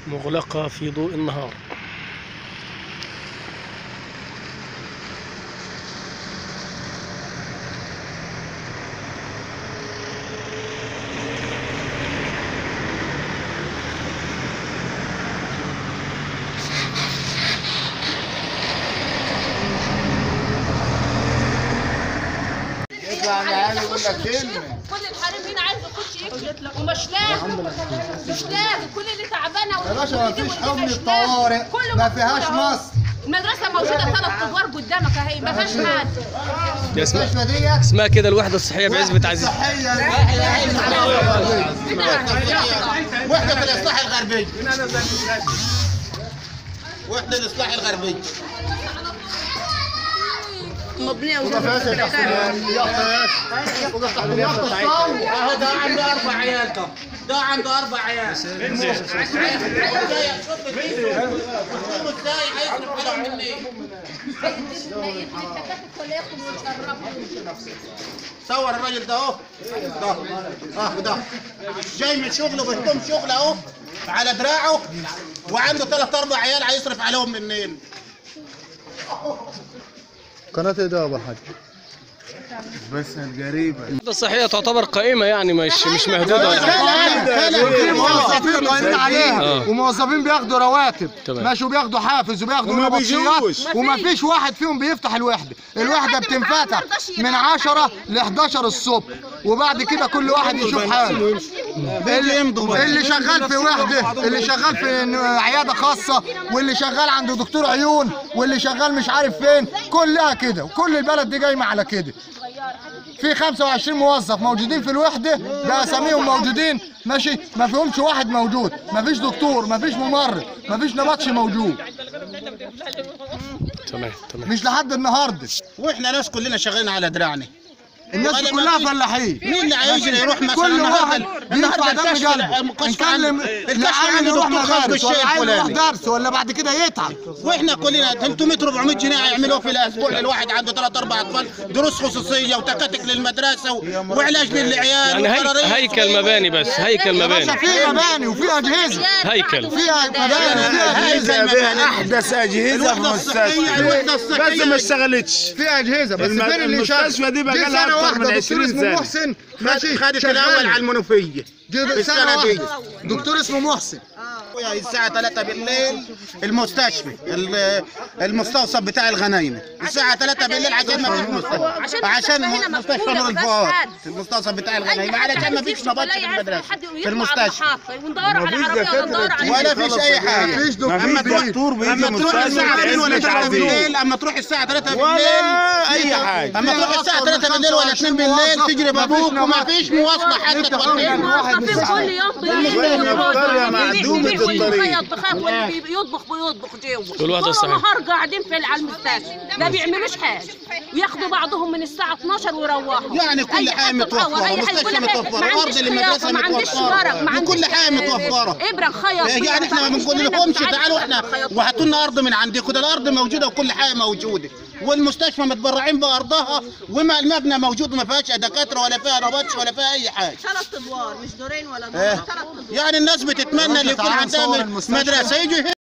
مغلقة في ضوء النهار يطلع العيال يقول لك كلمه كل الحريم هنا عايز يخش يكتب ومش لاقي مش لاقي كل اللي تعبانه يا باشا ما فيش حمل الطوارئ ما فيهاش مصر المدرسه موجوده ثلاث ادوار قدامك اهي ما فيهاش حد دي اسمها المستشفى دي اسمها كده الوحدة الصحية بعزبة عزيز صحية وحدة الإصلاح الغربي وحدة الإصلاح الغربي مبنيه ما فيهاش اهو ده عنده أربع عيال ده ده عنده أربع عيال شوف الفيديو شوفوا ازاي هيصرف عليهم منين صور الراجل ده اهو ده اه ده جاي من شغله بهدوم شغله اهو على دراعه وعنده ثلاث اربع عيال هيصرف عليهم منين قناة ايه ده يا ابو الحاج؟ بس الجريبة الوحدة الصحية تعتبر قائمة يعني مش مش مهدودة ولا حاجة في موظفين قايمين عليها آه. وموظفين بياخدوا رواتب تمام. ماشي وبياخدوا حافز وبياخدوا وما نبطشيات بيجوش. وما فيش واحد فيهم بيفتح الوحده الوحده بتنفتح من 10 ل 11 الصبح وبعد كده كل واحد يشوف حاله اللي, اللي شغال في وحده اللي شغال في عياده خاصه واللي شغال عند دكتور عيون واللي شغال مش عارف فين كلها كده وكل البلد دي قايمه على كده في 25 موظف موجودين في الوحده باساميهم موجودين ماشي ما فيهمش واحد موجود ما فيش دكتور ما فيش ممرض ما فيش نبطشي موجود تمام تمام مش لحد النهارده واحنا ناس كلنا شغالين على دراعنا الناس دي ولا ما كلها فيش- فلاحين مين اللي هيجري يروح مثلا كل واحد النهارده بيدفع النهارده دم الكشف قلبه الكشف نكلم عنده- اللي الكشف عايز عنده يروح دكتور خاص مدارس بالشيء ولا عايز يروح الفلاني درس ولا بعد كده يتعب واحنا كلنا 300 400 جنيه هيعملوه في الاسبوع للواحد عنده ثلاث اربع اطفال دروس خصوصيه وتكاتك للمدرسه و- وعلاج للعيال يعني هي... وقراريط هيكل مباني بس هيكل يا مباني باشا في مباني وفي اجهزه هيكل فيها مباني وفيها اجهزه زي ما بقى احدث اجهزه في الوحدة الصحية المستشفى الوحدة بس الصحية ما اشتغلتش في اجهزه بس الم- فين اللي المستشفى شغال دي بقى جه لها سنه أكتر واحده من دكتور 20 اسمه سنة. محسن ماشي خدت الاول على المنوفيه جه سنه السنة دي. واحده دكتور اسمه محسن الساعة 3 بالليل المستشفى ال- المستوصف بتاع الغنايم الساعة 3 بالليل عشان ما فيش مستشفى عشان عشان المستشفى هنا مستشفى مقفولة، نور ما فيهاش الفؤاد حد. المستوصف بتاع الغنايم علشان ما فيش نبطش في المدرسة في المستشفى وندور على عربيه ولا ندور على ولا فيش أي حاجة مفيش دكتور اما تروح بيجي. دكتور بيجي اما تروح مستشفى الساعة 2 ولا بعزبة 3 عزيز. بالليل اما تروح الساعة 3 بالليل ولا اي حاجه اما تروح الساعة 3 بالليل ولا 2 بالليل تجري بابوك وما فيش مواصلة حتى توديك الموظفين كل يوم والله قرية معدومة الطريق. يطبخ واللي بيطبخ بيطبخ جوه والوحدة طول الصحية. النهار قاعدين في على المستشفى ما بيعملوش حاجه ياخدوا بعضهم من الساعه 12 ويروحوا يعني كل أي حاجة حد متوفرة، تطور، أي حاجة. مستشفى كل حاجة. متوفرة، ما أرض عنديش للمدرسة خياطة، ما عنديش متوفرة، ورق ما وكل عنديش حاجة متوفرة. ابره خيط يعني احنا ما بنقول لكمش تعالوا احنا وهاتوا لنا ارض من عندكم ده الارض موجوده وكل حاجه موجوده والمستشفى متبرعين بارضها وما المبنى موجود ما فيهاش دكاتره ولا فيها نبطش ولا فيها اي حاجه ثلاث ادوار مش دورين ولا دور إيه. ثلاث ادوار يعني الناس بتتمنى اللي يكون تعال عندها نصور المستشفى. مدرسه يجوا